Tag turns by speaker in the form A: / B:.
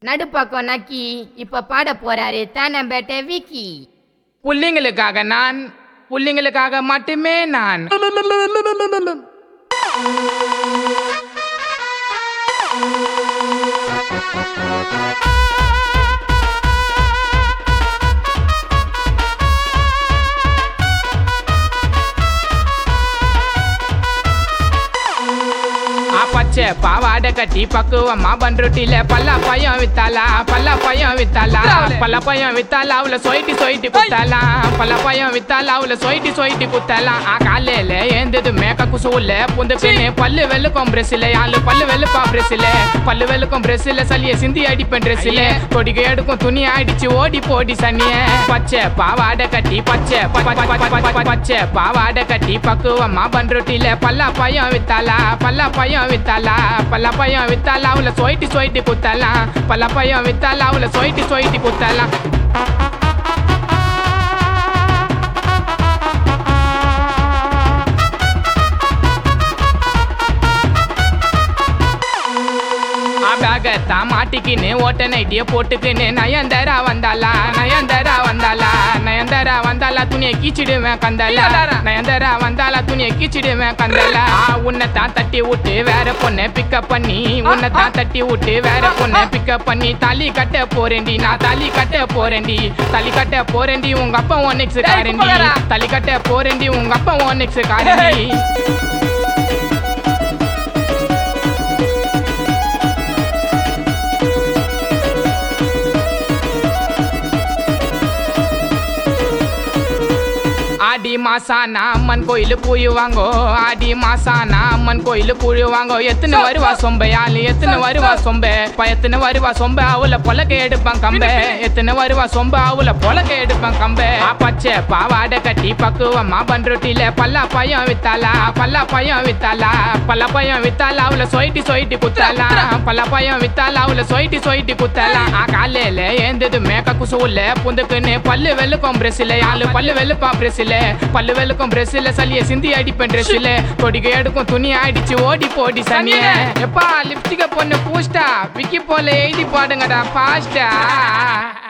A: நடுப்பக்கம் நக்கி இப்ப பாட போறாரு தானம்பேட்டை விக்கி
B: புள்ளிங்களுக்காக நான் புள்ளிங்களுக்காக மட்டுமே நான் ஆ பச்சை பாவாடை கட்டி பக்குவமா பண்ருட்டில பல்லா பையன் வித்தாளா பல்லா பையன் வித்தாளா பல்ல பையன் வித்தாளா அவள சொயிட்டி சொயிட்டி குத்தாலாம் பல்ல பையன் வித்தாளா அவள சொயிட்டி சொயிட்டி குத்தாலாம் ஆ காலையில ஏந்தது மேக்க குசூல புந்துக்குன்னு பல்லு வெளுக்கும் பிரசில ஆளு பல்லு வெளுப்பா பிரசில பல்லு வெளுக்கும் பிரசில சளிய சிந்தி அடிப்பேன் ட்ரெஸ்ஸில கொடிக்கு எடுக்கும் துணி அடிச்சு ஓடி போடி சனிய பச்சை பாவாடை கட்டி பச்சை ப- ப- ப- ப- ப- பச்சை பாவாடை கட்டி பக்குவமா பண்ருட்டில பல்லா பையன் வித்தாளா பல்லா பையன் வித்தாளா பல்லா பையன் வித்தாளா அவள சொயிட்டி சொயிட்டி குத்தலாம் பல்லா பையன் வித்தாளா அவள சொயிட்டி சொயிட்டி குத்தலாம் பேகத்தான் மாட்டிக்கின்னு ஓட்ட நைட்டிய போட்டுக்கின்னு நயன்தரா வந்தாளா நயன்தரா வந்தாளா நயன்தரா வந்தாளா துணியை கீச்சிடுவேன் கந்தாளா நயன்தரா வந்தாளா துணியை கீச்சிடுவேன் கந்தாளா உன்னை தான் தட்டி விட்டு வேற பொண்ணை பிக்கப் பண்ணி உன்னை தான் தட்டி விட்டு வேற பொண்ணை பிக்கப் பண்ணி தாலி கட்ட போறேன்டி நான் தாலி கட்ட போறேன்டி தாலி கட்ட போறேன்டி உங்க அப்பா ஒன் நெக்ஸ் காரண்டி தாலி கட்ட போறேன்டி உங்க அப்பா ஒன் நெக்ஸ் காரண்டி ஆடி மாசானா அம்மன் கோயில் பூயுவாங்கோ ஆடி மாசானா அம்மன் கோயில் பூயுவாங்கோ எத்தனை வருவா சொம்ப ஆளு எத்தனை வருவா சொம்ப ப- எத்தனை வருவா சொம்ப அவள பொலக்க எடுப்பான் கம்ப எத்தனை வருவா சொம்ப அவள பொலக்க எடுப்பான் கம்ப ஆ பச்சை பாவாடை கட்டி பக்குவமா பண்ருட்டில பல்லா பையன் வித்தாளா பல்லா பையன் வித்தாளா பல்ல பையன் வித்தாளா அவள சொயிட்டி சொயிட்டி குத்தாளா பல்ல பையன் வித்தாளா அவள சொயிட்டி சொயிட்டி குத்தாளா ஆ காலையில ஏந்தது மேக்க குசூல புந்துக்குன்னு பல்லு வெளுக்கும் பிரசில ஆளு பல்லு வெளுப்பா பிரசில பல்லு வெளுக்கும் பிரசில சளிய சிந்தி அடிப்பேன் ட்ரெஸ்ஸில கொடிக்கு எடுக்கும் துணி அடிச்சு ஓடி போடி சனிய எப்பா லிப்ஸ்டிக்க பொண்ணு பூஸ்டா விக்கி போல எழுதி பாடுங்கடா பாஸ்டா